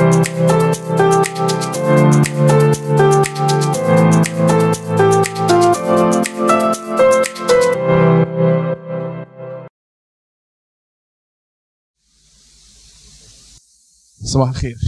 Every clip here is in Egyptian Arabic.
صباح الخير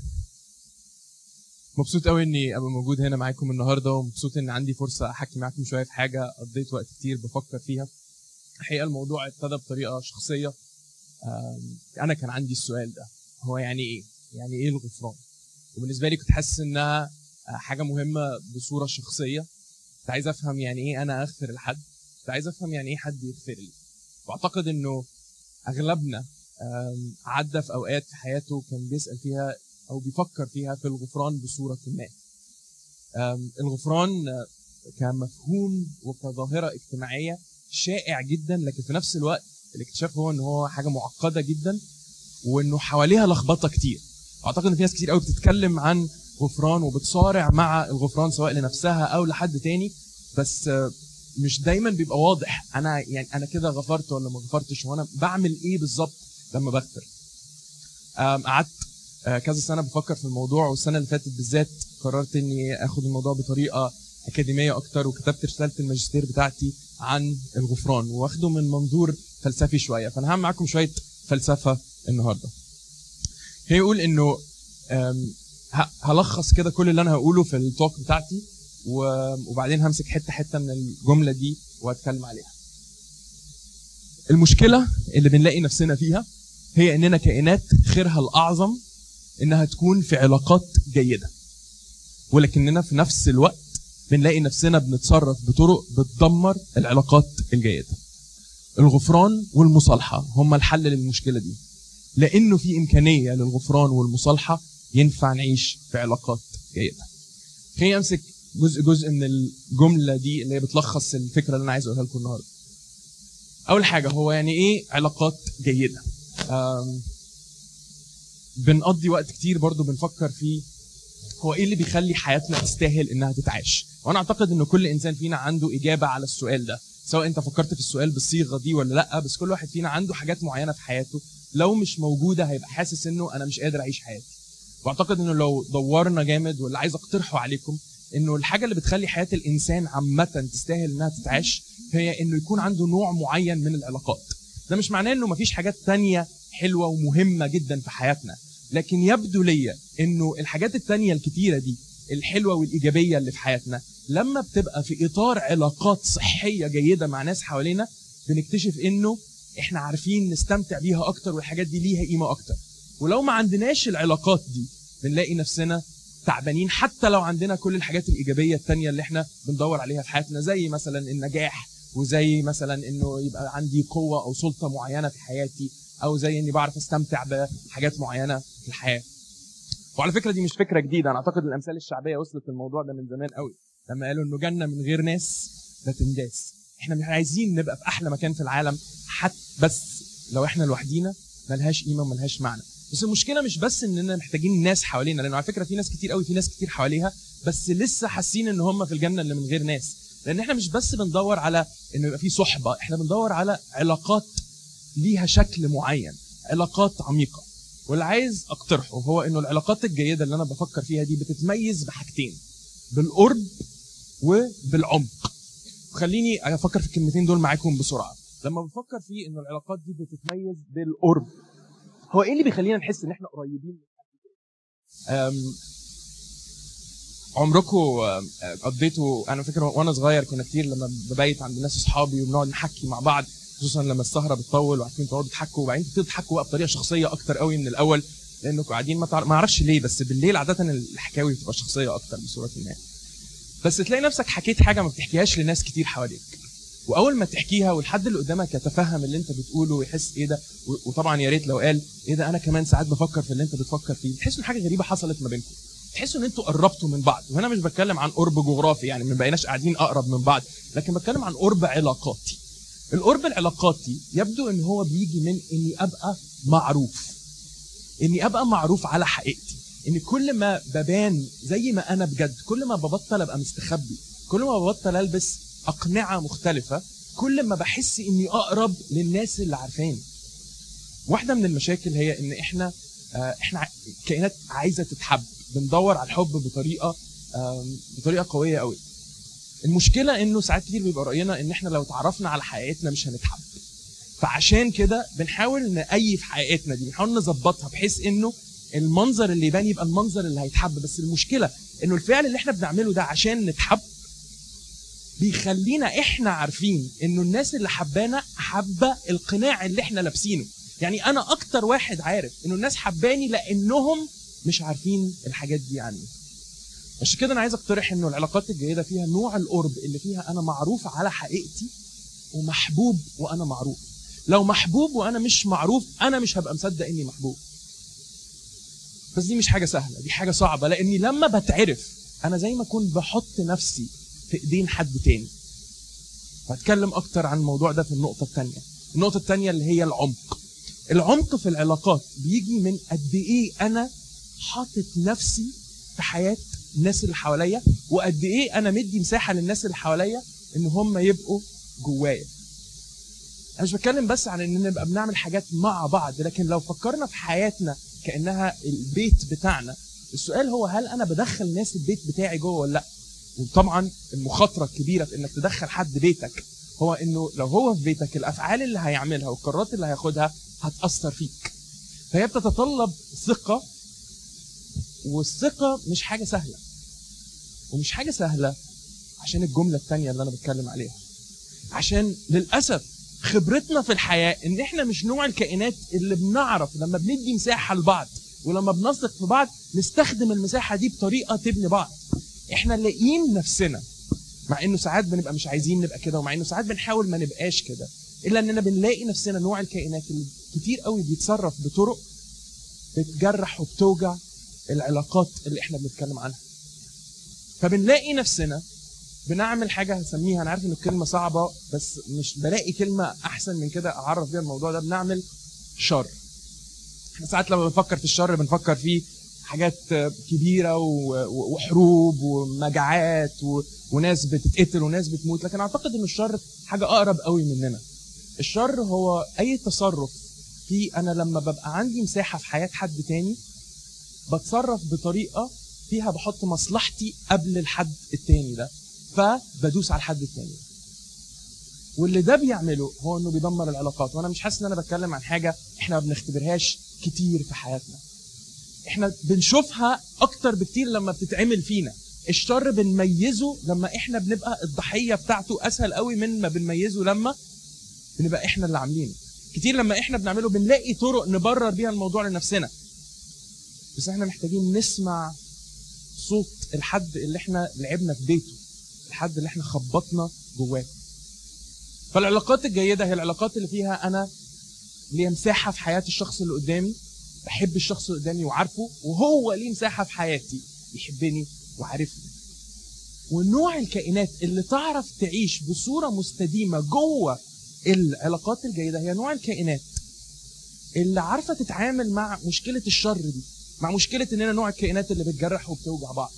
مبسوط قوي اني ابقى موجود هنا معاكم النهارده ومبسوط ان عندي فرصه احكي معاكم شويه في حاجه قضيت وقت كتير بفكر فيها الحقيقه الموضوع ابتدى بطريقه شخصيه آم، انا كان عندي السؤال ده هو يعني ايه يعني ايه الغفران وبالنسبه لي كنت حاسس انها آه، حاجه مهمه بصوره شخصيه كنت عايز افهم يعني ايه انا اغفر لحد كنت عايز افهم يعني ايه حد يغفر لي واعتقد انه اغلبنا آم، عدى في اوقات في حياته كان بيسال فيها او بيفكر فيها في الغفران بصوره ما آم، الغفران آه، كمفهوم وكظاهره اجتماعيه شائع جدا لكن في نفس الوقت الاكتشاف هو ان هو حاجه معقده جدا وانه حواليها لخبطه كتير اعتقد ان في ناس كتير قوي بتتكلم عن غفران وبتصارع مع الغفران سواء لنفسها او لحد تاني بس آه، مش دايما بيبقى واضح انا يعني انا كده غفرت ولا ما غفرتش وانا بعمل ايه بالظبط لما بغفر آم، قعدت آه، كذا سنه بفكر في الموضوع والسنه اللي فاتت بالذات قررت اني اخد الموضوع بطريقه اكاديميه اكتر وكتبت رساله الماجستير بتاعتي عن الغفران واخده من منظور فلسفي شويه فانا هعمل معاكم شويه فلسفه النهارده هي يقول انه آم، ه- هلخص كده كل اللي انا هقوله في التوك بتاعتي و- وبعدين همسك حته حته من الجمله دي واتكلم عليها المشكله اللي بنلاقي نفسنا فيها هي اننا كائنات خيرها الاعظم انها تكون في علاقات جيده ولكننا في نفس الوقت بنلاقي نفسنا بنتصرف بطرق بتدمر العلاقات الجيده الغفران والمصالحه هما الحل للمشكله دي لانه في امكانيه للغفران والمصالحه ينفع نعيش في علاقات جيده خليني امسك جزء جزء من الجمله دي اللي هي بتلخص الفكره اللي انا عايز اقولها لكم النهارده اول حاجه هو يعني ايه علاقات جيده آم، بنقضي وقت كتير برضو بنفكر في هو ايه اللي بيخلي حياتنا تستاهل انها تتعاش وانا اعتقد انه كل انسان فينا عنده اجابه على السؤال ده سواء انت فكرت في السؤال بالصيغه دي ولا لا بس كل واحد فينا عنده حاجات معينه في حياته لو مش موجوده هيبقى حاسس انه انا مش قادر اعيش حياتي واعتقد انه لو دورنا جامد واللي عايز اقترحه عليكم انه الحاجه اللي بتخلي حياه الانسان عامه تستاهل انها تتعاش هي انه يكون عنده نوع معين من العلاقات ده مش معناه انه مفيش حاجات تانية حلوه ومهمه جدا في حياتنا لكن يبدو ليا انه الحاجات التانية الكتيره دي الحلوه والايجابيه اللي في حياتنا لما بتبقى في اطار علاقات صحيه جيده مع ناس حوالينا بنكتشف انه احنا عارفين نستمتع بيها اكتر والحاجات دي ليها قيمه اكتر ولو ما عندناش العلاقات دي بنلاقي نفسنا تعبانين حتى لو عندنا كل الحاجات الايجابيه التانية اللي احنا بندور عليها في حياتنا زي مثلا النجاح وزي مثلا انه يبقى عندي قوه او سلطه معينه في حياتي او زي اني بعرف استمتع بحاجات معينه في الحياه وعلى فكره دي مش فكره جديده انا اعتقد الامثال الشعبيه وصلت الموضوع ده من زمان قوي لما قالوا انه جنه من غير ناس لا تنداس احنا مش عايزين نبقى في احلى مكان في العالم حتى بس لو احنا لوحدينا ملهاش قيمه وملهاش معنى بس المشكله مش بس اننا محتاجين ناس حوالينا لانه على فكره في ناس كتير قوي في ناس كتير حواليها بس لسه حاسين ان هم في الجنه اللي من غير ناس لان احنا مش بس بندور على انه يبقى في صحبه احنا بندور على علاقات ليها شكل معين علاقات عميقه واللي عايز اقترحه هو انه العلاقات الجيده اللي انا بفكر فيها دي بتتميز بحاجتين بالقرب وبالعمق خليني افكر في الكلمتين دول معاكم بسرعه لما بفكر في انه العلاقات دي بتتميز بالقرب هو ايه اللي بيخلينا نحس ان احنا قريبين من حد كده؟ أم، عمركم أم، قضيتوا انا فاكر وانا صغير كنا كتير لما ببيت عند ناس اصحابي وبنقعد نحكي مع بعض خصوصا لما السهره بتطول وعارفين تقعدوا تضحكوا وبعدين تبتدوا تضحكوا بقى بطريقه شخصيه اكتر قوي من الاول لانكم قاعدين ما, تعرف ما اعرفش ليه بس بالليل عاده الحكاوي بتبقى شخصيه اكتر بصوره ما بس تلاقي نفسك حكيت حاجه ما بتحكيهاش لناس كتير حواليك واول ما تحكيها والحد اللي قدامك يتفهم اللي انت بتقوله ويحس ايه ده و- وطبعا يا ريت لو قال ايه ده انا كمان ساعات بفكر في اللي انت بتفكر فيه تحس ان حاجه غريبه حصلت ما بينكم تحسوا ان انتوا قربتوا من بعض وهنا مش بتكلم عن قرب جغرافي يعني ما بقيناش قاعدين اقرب من بعض لكن بتكلم عن قرب علاقاتي القرب العلاقاتي يبدو ان هو بيجي من اني ابقى معروف اني ابقى معروف على حقيقتي ان كل ما ببان زي ما انا بجد كل ما ببطل ابقى مستخبي كل ما ببطل البس اقنعه مختلفه كل ما بحس اني اقرب للناس اللي عارفاني واحده من المشاكل هي ان احنا آه، احنا ع- كائنات عايزه تتحب بندور على الحب بطريقه آم، بطريقه قويه قوي المشكله انه ساعات كتير بيبقى راينا ان احنا لو تعرفنا على حقيقتنا مش هنتحب فعشان كده بنحاول نأيف حقيقتنا دي بنحاول نظبطها بحيث انه المنظر اللي يبان يبقى المنظر اللي هيتحب بس المشكله انه الفعل اللي احنا بنعمله ده عشان نتحب بيخلينا احنا عارفين انه الناس اللي حبانا حابه القناع اللي احنا لابسينه يعني انا اكتر واحد عارف انه الناس حباني لانهم مش عارفين الحاجات دي عني عشان كده انا عايز اقترح انه العلاقات الجيده فيها نوع القرب اللي فيها انا معروف على حقيقتي ومحبوب وانا معروف لو محبوب وانا مش معروف انا مش هبقى مصدق اني محبوب بس دي مش حاجه سهله دي حاجه صعبه لاني لما بتعرف انا زي ما اكون بحط نفسي في ايدين حد تاني هتكلم اكتر عن الموضوع ده في النقطه الثانيه النقطه الثانيه اللي هي العمق العمق في العلاقات بيجي من قد ايه انا حاطط نفسي في حياه الناس اللي حواليا وقد ايه انا مدي مساحه للناس اللي حواليا ان هم يبقوا جوايا انا مش بتكلم بس عن ان نبقى بنعمل حاجات مع بعض لكن لو فكرنا في حياتنا كانها البيت بتاعنا السؤال هو هل انا بدخل ناس البيت بتاعي جوه ولا لا وطبعا المخاطره الكبيره في انك تدخل حد بيتك هو انه لو هو في بيتك الافعال اللي هيعملها والقرارات اللي هياخدها هتاثر فيك فهي بتتطلب ثقه والثقه مش حاجه سهله ومش حاجه سهله عشان الجمله الثانيه اللي انا بتكلم عليها عشان للاسف خبرتنا في الحياه ان احنا مش نوع الكائنات اللي بنعرف لما بندي مساحه لبعض ولما بنثق في بعض نستخدم المساحه دي بطريقه تبني بعض احنا لاقيين نفسنا مع انه ساعات بنبقى مش عايزين نبقى كده ومع انه ساعات بنحاول ما نبقاش كده الا اننا بنلاقي نفسنا نوع الكائنات اللي كتير قوي بيتصرف بطرق بتجرح وبتوجع العلاقات اللي احنا بنتكلم عنها فبنلاقي نفسنا بنعمل حاجه هسميها انا عارف ان الكلمه صعبه بس مش بلاقي كلمه احسن من كده اعرف بيها الموضوع ده بنعمل شر احنا ساعات لما بنفكر في الشر بنفكر فيه حاجات كبيره و- و- وحروب ومجاعات و- وناس بتتقتل وناس بتموت لكن اعتقد ان الشر حاجه اقرب قوي مننا الشر هو اي تصرف في انا لما ببقى عندي مساحه في حياه حد تاني بتصرف بطريقه فيها بحط مصلحتي قبل الحد التاني ده فبدوس على الحد التاني واللي ده بيعمله هو انه بيدمر العلاقات وانا مش حاسس ان انا بتكلم عن حاجه احنا ما بنختبرهاش كتير في حياتنا احنا بنشوفها اكتر بكتير لما بتتعمل فينا الشر بنميزه لما احنا بنبقى الضحيه بتاعته اسهل قوي من ما بنميزه لما بنبقى احنا اللي عاملينه كتير لما احنا بنعمله بنلاقي طرق نبرر بيها الموضوع لنفسنا بس احنا محتاجين نسمع صوت الحد اللي احنا لعبنا في بيته الحد اللي احنا خبطنا جواه فالعلاقات الجيده هي العلاقات اللي فيها انا ليا مساحه في حياه الشخص اللي قدامي بحب الشخص اللي قدامي وعارفه وهو ليه مساحه في حياتي يحبني وعارفني ونوع الكائنات اللي تعرف تعيش بصوره مستديمه جوه العلاقات الجيده هي نوع الكائنات اللي عارفه تتعامل مع مشكله الشر دي مع مشكله اننا نوع الكائنات اللي بتجرح وبتوجع بعض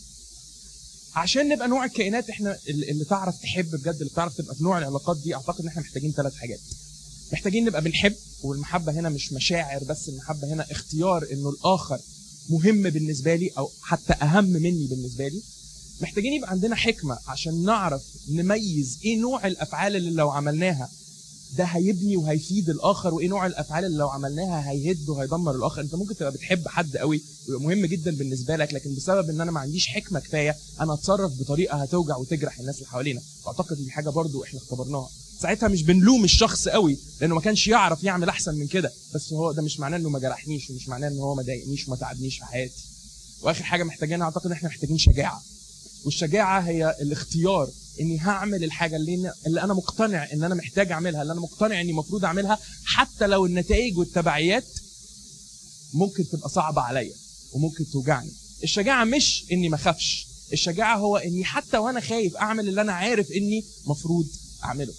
عشان نبقى نوع الكائنات احنا اللي اللي تعرف تحب بجد اللي تعرف تبقى في نوع العلاقات دي اعتقد ان احنا محتاجين ثلاث حاجات محتاجين نبقى بنحب والمحبه هنا مش مشاعر بس المحبه هنا اختيار انه الاخر مهم بالنسبه لي او حتى اهم مني بالنسبه لي محتاجين يبقى عندنا حكمه عشان نعرف نميز ايه نوع الافعال اللي لو عملناها ده هيبني وهيفيد الاخر وايه نوع الافعال اللي لو عملناها هيهد وهيدمر الاخر انت ممكن تبقى بتحب حد قوي ويبقى مهم جدا بالنسبه لك لكن بسبب ان انا ما عنديش حكمه كفايه انا اتصرف بطريقه هتوجع وتجرح الناس اللي حوالينا واعتقد دي حاجه برضو احنا اختبرناها ساعتها مش بنلوم الشخص قوي لانه ما كانش يعرف يعمل احسن من كده بس هو ده مش معناه انه ما جرحنيش ومش معناه ان هو ما ضايقنيش وما تعبنيش في حياتي واخر حاجه محتاجينها اعتقد احنا محتاجين شجاعه والشجاعه هي الاختيار اني هعمل الحاجه اللي اللي انا مقتنع ان انا محتاج اعملها اللي انا مقتنع اني المفروض اعملها حتى لو النتائج والتبعيات ممكن تبقى صعبه عليا وممكن توجعني الشجاعه مش اني ما اخافش الشجاعه هو اني حتى وانا خايف اعمل اللي انا عارف اني مفروض اعمله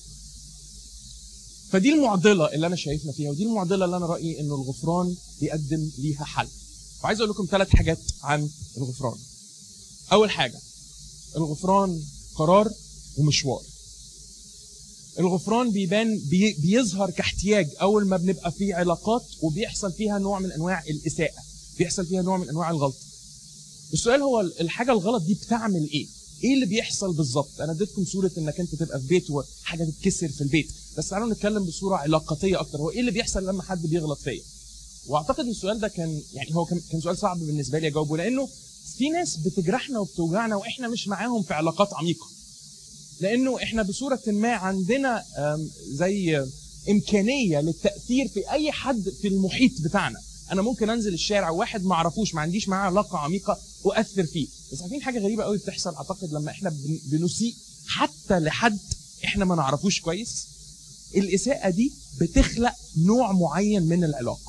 فدي المعضله اللي انا شايفنا فيها ودي المعضله اللي انا رايي انه الغفران بيقدم ليها حل وعايز اقول لكم ثلاث حاجات عن الغفران اول حاجه الغفران قرار ومشوار الغفران بيبان بي بيظهر كاحتياج اول ما بنبقى في علاقات وبيحصل فيها نوع من انواع الاساءه بيحصل فيها نوع من انواع الغلط السؤال هو الحاجه الغلط دي بتعمل ايه ايه اللي بيحصل بالظبط انا اديتكم صوره انك انت تبقى في بيت وحاجه تتكسر في البيت بس تعالوا نتكلم بصوره علاقاتيه اكتر هو ايه اللي بيحصل لما حد بيغلط فيا واعتقد السؤال ده كان يعني هو كان كان سؤال صعب بالنسبه لي اجاوبه لانه في ناس بتجرحنا وبتوجعنا واحنا مش معاهم في علاقات عميقه لانه احنا بصوره ما عندنا آم، زي امكانيه للتاثير في اي حد في المحيط بتاعنا انا ممكن انزل الشارع وواحد ما اعرفوش ما عنديش معاه علاقه عميقه واثر فيه بس عارفين حاجه غريبه قوي بتحصل اعتقد لما احنا بن- بنسيء حتى لحد احنا ما نعرفوش كويس الاساءه دي بتخلق نوع معين من العلاقه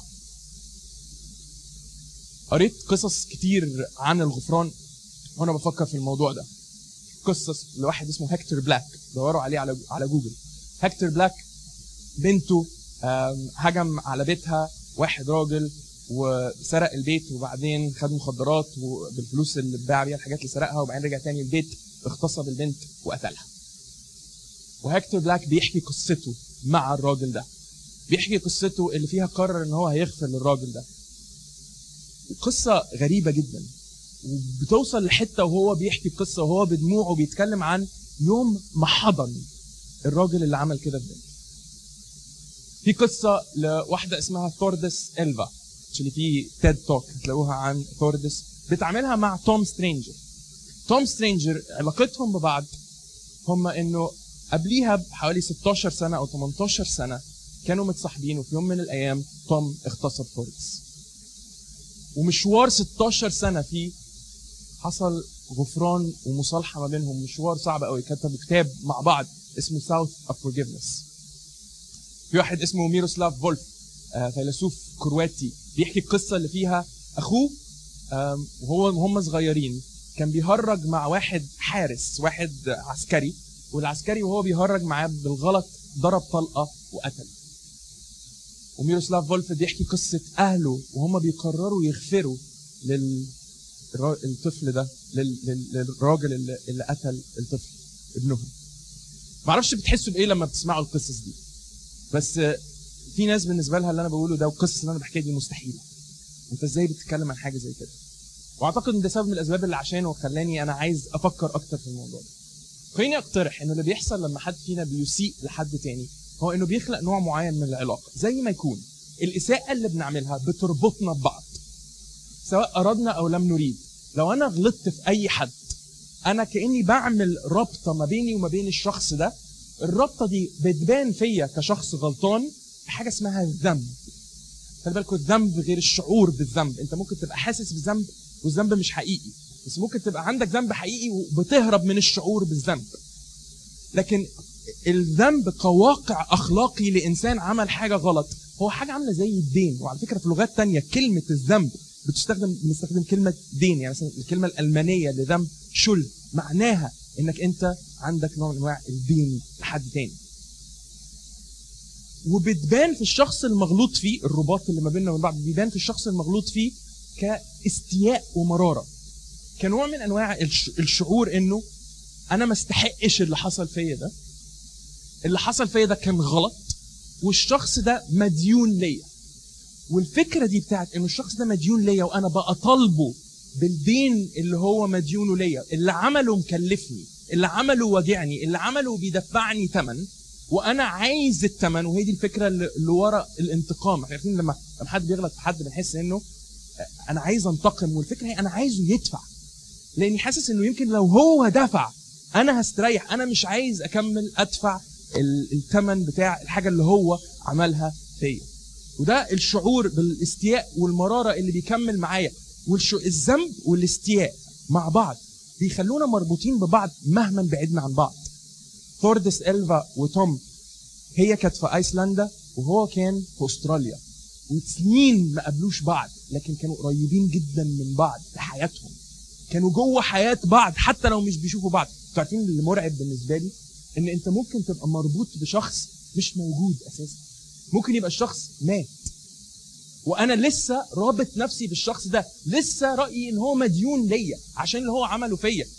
قريت قصص كتير عن الغفران وانا بفكر في الموضوع ده قصص لواحد اسمه هكتور بلاك دوروا عليه على على جوجل هكتور بلاك بنته آم، هجم على بيتها واحد راجل وسرق البيت وبعدين خد مخدرات وبالفلوس اللي باع بيها الحاجات اللي سرقها وبعدين رجع تاني البيت اغتصب البنت وقتلها وهكتور بلاك بيحكي قصته مع الراجل ده بيحكي قصته اللي فيها قرر ان هو هيغفر للراجل ده قصة غريبة جدا وبتوصل لحتة وهو بيحكي القصة وهو بدموعه بيتكلم عن يوم ما حضن الراجل اللي عمل كده في بنته في قصة لواحدة اسمها ثوردس إلفا اللي في تيد توك هتلاقوها عن ثوردس بتعملها مع توم سترينجر توم سترينجر علاقتهم ببعض هم انه قبليها بحوالي 16 سنة او 18 سنة كانوا متصاحبين وفي يوم من الايام توم اغتصب ثوردس ومشوار 16 سنة فيه حصل غفران ومصالحة ما بينهم مشوار صعب قوي كتبوا كتاب مع بعض اسمه South of Forgiveness في واحد اسمه ميروسلاف فولف آه، فيلسوف كرواتي بيحكي القصة اللي فيها أخوه آم، وهو وهم صغيرين كان بيهرج مع واحد حارس واحد عسكري والعسكري وهو بيهرج معاه بالغلط ضرب طلقة وقتل وميروسلاف فولف بيحكي قصة أهله وهم بيقرروا يغفروا لل الرا- الطفل ده لل- لل- للراجل اللي, اللي قتل الطفل ابنهم معرفش بتحسوا بايه لما بتسمعوا القصص دي بس آه، في ناس بالنسبه لها اللي انا بقوله ده والقصص اللي انا بحكيها دي مستحيله انت ازاي بتتكلم عن حاجه زي كده واعتقد ان ده سبب من الاسباب اللي عشانه خلاني انا عايز افكر اكتر في الموضوع ده خليني اقترح انه اللي بيحصل لما حد فينا بيسيء لحد تاني هو انه بيخلق نوع معين من العلاقه زي ما يكون الاساءه اللي بنعملها بتربطنا ببعض سواء اردنا او لم نريد لو انا غلطت في اي حد انا كاني بعمل رابطه ما بيني وما بين الشخص ده الرابطه دي بتبان فيا كشخص غلطان بحاجه اسمها الذنب خلي بالكوا الذنب غير الشعور بالذنب انت ممكن تبقى حاسس بالذنب والذنب مش حقيقي بس ممكن تبقى عندك ذنب حقيقي وبتهرب من الشعور بالذنب لكن الذنب كواقع اخلاقي لانسان عمل حاجه غلط هو حاجه عامله زي الدين وعلى فكره في لغات تانية كلمه الذنب بتستخدم بنستخدم كلمه دين يعني مثلا الكلمه الالمانيه لذنب شل معناها انك انت عندك نوع من انواع الدين لحد تاني وبتبان في الشخص المغلوط فيه الرباط اللي ما بيننا وبين بعض بيبان في الشخص المغلوط فيه كاستياء ومراره كنوع من انواع الش- الشعور انه انا ما استحقش اللي حصل فيا ده اللي حصل فيا ده كان غلط والشخص ده مديون ليا والفكره دي بتاعت انه الشخص ده مديون ليا وانا بقى طالبه بالدين اللي هو مديونه ليا اللي عمله مكلفني اللي عمله واجعني اللي عمله بيدفعني ثمن وانا عايز الثمن وهي دي الفكره اللي اللي ورا الانتقام احنا عارفين لما لما حد بيغلط في حد بنحس انه انا عايز انتقم والفكره هي انا عايزه يدفع لاني حاسس انه يمكن لو هو دفع انا هستريح انا مش عايز اكمل ادفع ال- الثمن بتاع الحاجه اللي هو عملها فيا وده الشعور بالاستياء والمراره اللي بيكمل معايا والذنب والاستياء مع بعض بيخلونا مربوطين ببعض مهما بعدنا عن بعض ثوردس الفا وتوم هي كانت في ايسلندا وهو كان في استراليا وسنين ما قابلوش بعض لكن كانوا قريبين جدا من بعض في حياتهم كانوا جوه حياه بعض حتى لو مش بيشوفوا بعض انتوا عارفين اللي مرعب بالنسبه لي ان انت ممكن تبقى مربوط بشخص مش موجود اساسا ممكن يبقى الشخص مات وانا لسه رابط نفسي بالشخص ده لسه رايي ان هو مديون ليا عشان اللي هو عمله فيا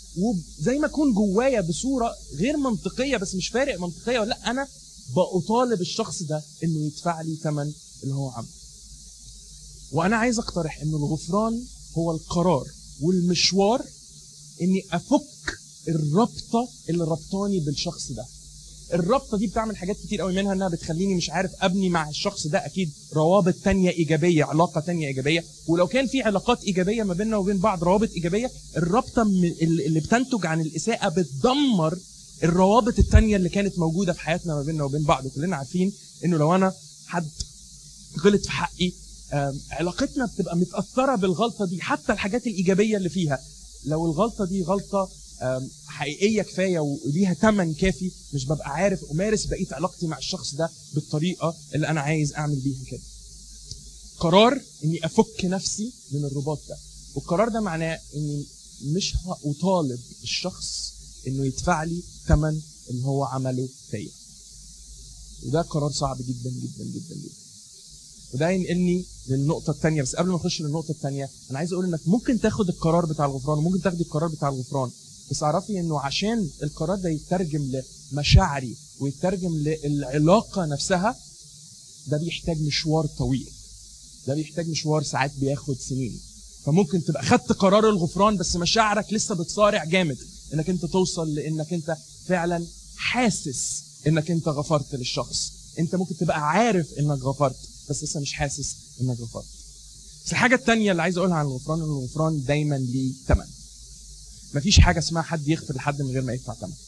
وزي ما اكون جوايا بصوره غير منطقيه بس مش فارق منطقيه ولا لا انا بطالب الشخص ده انه يدفع لي ثمن اللي هو عمله وانا عايز اقترح انه الغفران هو القرار والمشوار اني افك الرابطه اللي ربطاني بالشخص ده الرابطه دي بتعمل حاجات كتير قوي منها انها بتخليني مش عارف ابني مع الشخص ده اكيد روابط تانية ايجابيه علاقه تانية ايجابيه ولو كان في علاقات ايجابيه ما بيننا وبين بعض روابط ايجابيه الرابطه اللي بتنتج عن الاساءه بتدمر الروابط التانية اللي كانت موجوده في حياتنا ما بيننا وبين بعض وكلنا عارفين انه لو انا حد غلط في حقي علاقتنا بتبقى متاثره بالغلطه دي حتى الحاجات الايجابيه اللي فيها لو الغلطه دي غلطه حقيقيه كفايه وليها ثمن كافي مش ببقى عارف امارس بقيه علاقتي مع الشخص ده بالطريقه اللي انا عايز اعمل بيها كده. قرار اني افك نفسي من الرباط ده والقرار ده معناه اني مش هطالب الشخص انه يدفع لي ثمن اللي هو عمله فيا. وده قرار صعب جدا جدا جدا جدا. وده ينقلني للنقطة الثانية بس قبل ما نخش للنقطة الثانية أنا عايز أقول إنك ممكن تاخد القرار بتاع الغفران وممكن تاخدي القرار بتاع الغفران بس اعرفي انه عشان القرار ده يترجم لمشاعري ويترجم للعلاقه نفسها ده بيحتاج مشوار طويل ده بيحتاج مشوار ساعات بياخد سنين فممكن تبقى خدت قرار الغفران بس مشاعرك لسه بتصارع جامد انك انت توصل لانك انت فعلا حاسس انك انت غفرت للشخص انت ممكن تبقى عارف انك غفرت بس لسه مش حاسس انك غفرت بس الحاجه الثانيه اللي عايز اقولها عن الغفران ان الغفران دايما ليه ثمن مفيش حاجه اسمها حد يغفر لحد من غير ما يدفع ثمن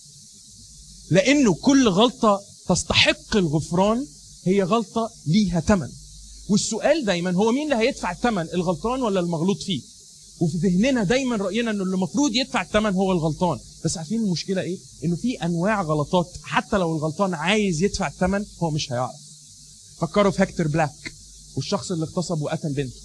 لانه كل غلطه تستحق الغفران هي غلطه ليها ثمن والسؤال دايما هو مين اللي هيدفع الثمن الغلطان ولا المغلوط فيه وفي ذهننا دايما راينا انه اللي المفروض يدفع الثمن هو الغلطان بس عارفين المشكله ايه انه في انواع غلطات حتى لو الغلطان عايز يدفع الثمن هو مش هيعرف فكروا في هكتور بلاك والشخص اللي اغتصب وقتل بنته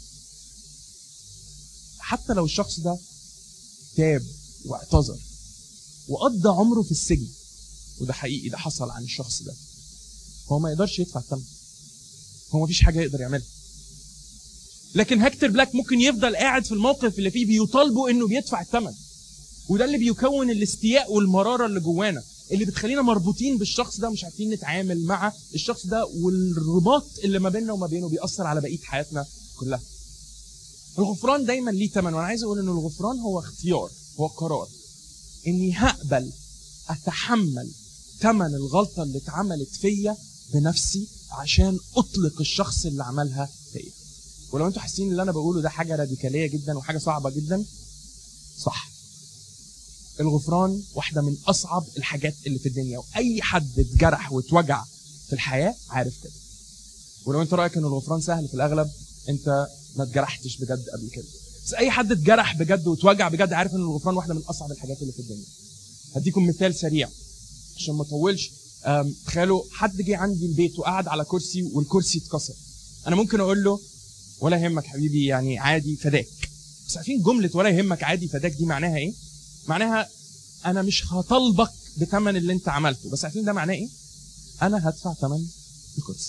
حتى لو الشخص ده تاب واعتذر وقضى عمره في السجن وده حقيقي ده حصل عن الشخص ده هو ما يقدرش يدفع الثمن هو ما فيش حاجه يقدر يعملها لكن هكتور بلاك ممكن يفضل قاعد في الموقف اللي فيه بيطالبه انه بيدفع الثمن وده اللي بيكون الاستياء والمراره اللي جوانا اللي بتخلينا مربوطين بالشخص ده ومش عارفين نتعامل مع الشخص ده والرباط اللي ما بيننا وما بينه بيأثر على بقيه حياتنا كلها الغفران دايما ليه ثمن وانا عايز اقول ان الغفران هو اختيار هو قرار اني هقبل اتحمل ثمن الغلطه اللي اتعملت فيا بنفسي عشان اطلق الشخص اللي عملها فيا ولو انتوا حاسين اللي انا بقوله ده حاجه راديكاليه جدا وحاجه صعبه جدا صح الغفران واحده من اصعب الحاجات اللي في الدنيا واي حد اتجرح واتوجع في الحياه عارف كده ولو انت رايك ان الغفران سهل في الاغلب انت ما اتجرحتش بجد قبل كده بس اي حد اتجرح بجد واتوجع بجد عارف ان الغفران واحده من اصعب الحاجات اللي في الدنيا هديكم مثال سريع عشان ما اطولش تخيلوا حد جه عندي البيت وقعد على كرسي والكرسي اتكسر انا ممكن اقول له ولا يهمك حبيبي يعني عادي فداك بس عارفين جمله ولا يهمك عادي فداك دي معناها ايه معناها انا مش هطالبك بثمن اللي انت عملته بس عارفين ده معناه ايه انا هدفع ثمن الكرسي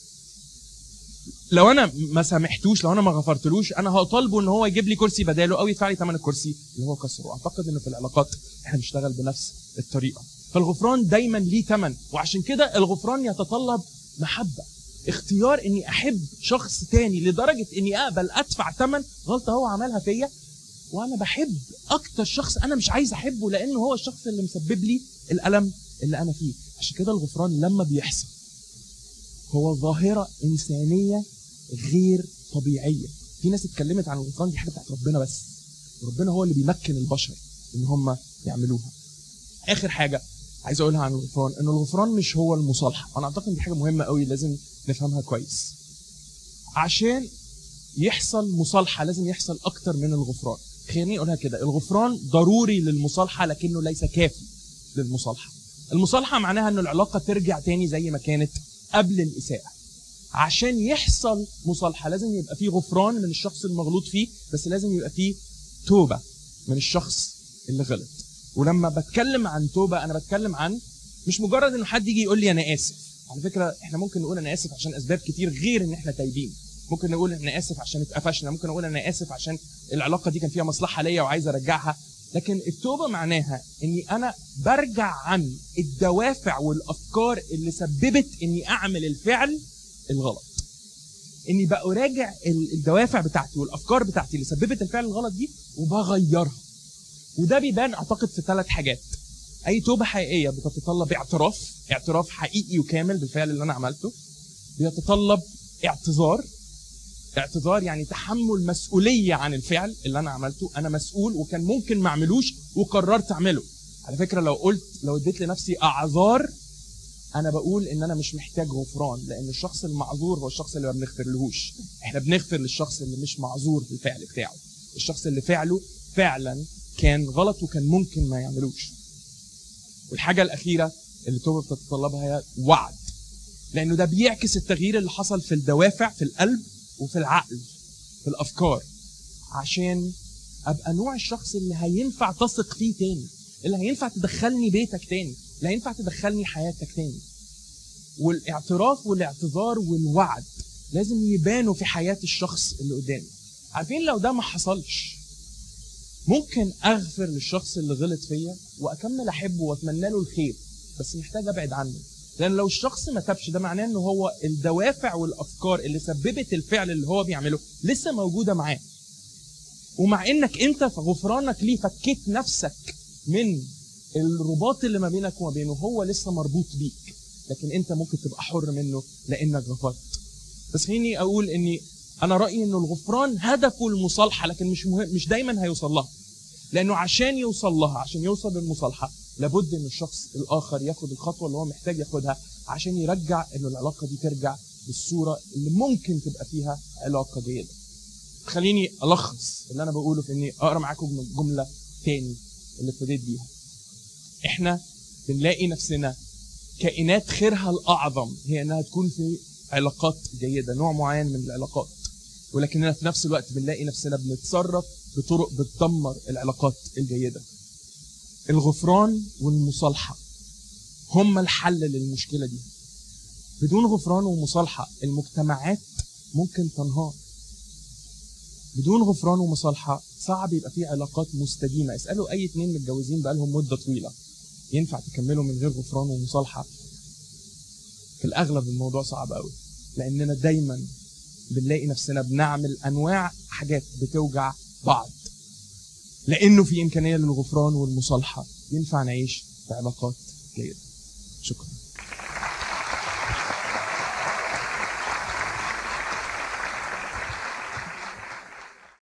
لو انا ما سامحتوش لو انا ما غفرتلوش انا هطالبه ان هو يجيب لي كرسي بداله او يدفع لي ثمن الكرسي اللي هو كسره اعتقد انه في العلاقات احنا بنشتغل بنفس الطريقه فالغفران دايما ليه ثمن وعشان كده الغفران يتطلب محبه اختيار اني احب شخص تاني لدرجه اني اقبل ادفع ثمن غلطه هو عملها فيا وانا بحب اكتر شخص انا مش عايز احبه لانه هو الشخص اللي مسبب لي الالم اللي انا فيه عشان كده الغفران لما بيحصل هو ظاهره انسانيه غير طبيعيه في ناس اتكلمت عن الغفران دي حاجه بتاعت ربنا بس ربنا هو اللي بيمكن البشر ان هم يعملوها اخر حاجه عايز اقولها عن الغفران ان الغفران مش هو المصالحه انا اعتقد دي حاجه مهمه قوي لازم نفهمها كويس عشان يحصل مصالحه لازم يحصل اكتر من الغفران خليني اقولها كده الغفران ضروري للمصالحه لكنه ليس كافي للمصالحه المصالحه معناها ان العلاقه ترجع تاني زي ما كانت قبل الاساءه عشان يحصل مصالحه لازم يبقى فيه غفران من الشخص المغلوط فيه بس لازم يبقى فيه توبه من الشخص اللي غلط ولما بتكلم عن توبه انا بتكلم عن مش مجرد انه حد يجي يقول لي انا اسف على فكره احنا ممكن نقول انا اسف عشان اسباب كتير غير ان احنا تايبين ممكن نقول انا اسف عشان اتقفشنا ممكن اقول انا اسف عشان العلاقه دي كان فيها مصلحه ليا وعايز ارجعها لكن التوبه معناها اني انا برجع عن الدوافع والافكار اللي سببت اني اعمل الفعل الغلط اني براجع ال- الدوافع بتاعتي والافكار بتاعتي اللي سببت الفعل الغلط دي وبغيرها وده بيبان اعتقد في ثلاث حاجات اي توبه حقيقيه بتتطلب اعتراف اعتراف حقيقي وكامل بالفعل اللي انا عملته بيتطلب اعتذار اعتذار يعني تحمل مسؤوليه عن الفعل اللي انا عملته انا مسؤول وكان ممكن ما اعملوش وقررت اعمله على فكره لو قلت لو اديت لنفسي اعذار انا بقول ان انا مش محتاج غفران لان الشخص المعذور هو الشخص اللي ما بنغفرلهوش احنا بنغفر للشخص اللي مش معذور في الفعل بتاعه الشخص اللي فعله فعلا كان غلط وكان ممكن ما يعملوش والحاجه الاخيره اللي التوبه بتتطلبها هي وعد لانه ده بيعكس التغيير اللي حصل في الدوافع في القلب وفي العقل في الافكار عشان ابقى نوع الشخص اللي هينفع تثق فيه تاني اللي هينفع تدخلني بيتك تاني اللي هينفع تدخلني حياتك تاني والاعتراف والاعتذار والوعد لازم يبانوا في حياة الشخص اللي قدامي عارفين لو ده ما حصلش ممكن اغفر للشخص اللي غلط فيا واكمل احبه واتمنى له الخير بس محتاج ابعد عنه لان لو الشخص ما تابش ده معناه ان هو الدوافع والافكار اللي سببت الفعل اللي هو بيعمله لسه موجوده معاه ومع انك انت في غفرانك ليه فكيت نفسك من الرباط اللي ما بينك وما بينه هو لسه مربوط بيك لكن انت ممكن تبقى حر منه لانك غفرت بس خليني اقول اني انا رايي انه الغفران هدفه المصالحه لكن مش مهم مش دايما هيوصل لها لانه عشان يوصل لها عشان يوصل للمصالحه لابد ان الشخص الاخر ياخد الخطوه اللي هو محتاج ياخدها عشان يرجع انه العلاقه دي ترجع بالصوره اللي ممكن تبقى فيها علاقه جيده خليني الخص اللي انا بقوله في اني اقرا معاكم جمله تاني اللي ابتديت بيها احنا بنلاقي نفسنا كائنات خيرها الاعظم هي انها تكون في علاقات جيده نوع معين من العلاقات ولكننا في نفس الوقت بنلاقي نفسنا بنتصرف بطرق بتدمر العلاقات الجيده الغفران والمصالحه هما الحل للمشكله دي بدون غفران ومصالحه المجتمعات ممكن تنهار بدون غفران ومصالحه صعب يبقى في علاقات مستديمه اسالوا اي اتنين متجوزين بقالهم مده طويله ينفع تكملوا من غير غفران ومصالحه في الاغلب الموضوع صعب قوي لاننا دايما بنلاقي نفسنا بنعمل انواع حاجات بتوجع بعض لانه في امكانيه للغفران والمصالحه ينفع نعيش في علاقات جيده شكرا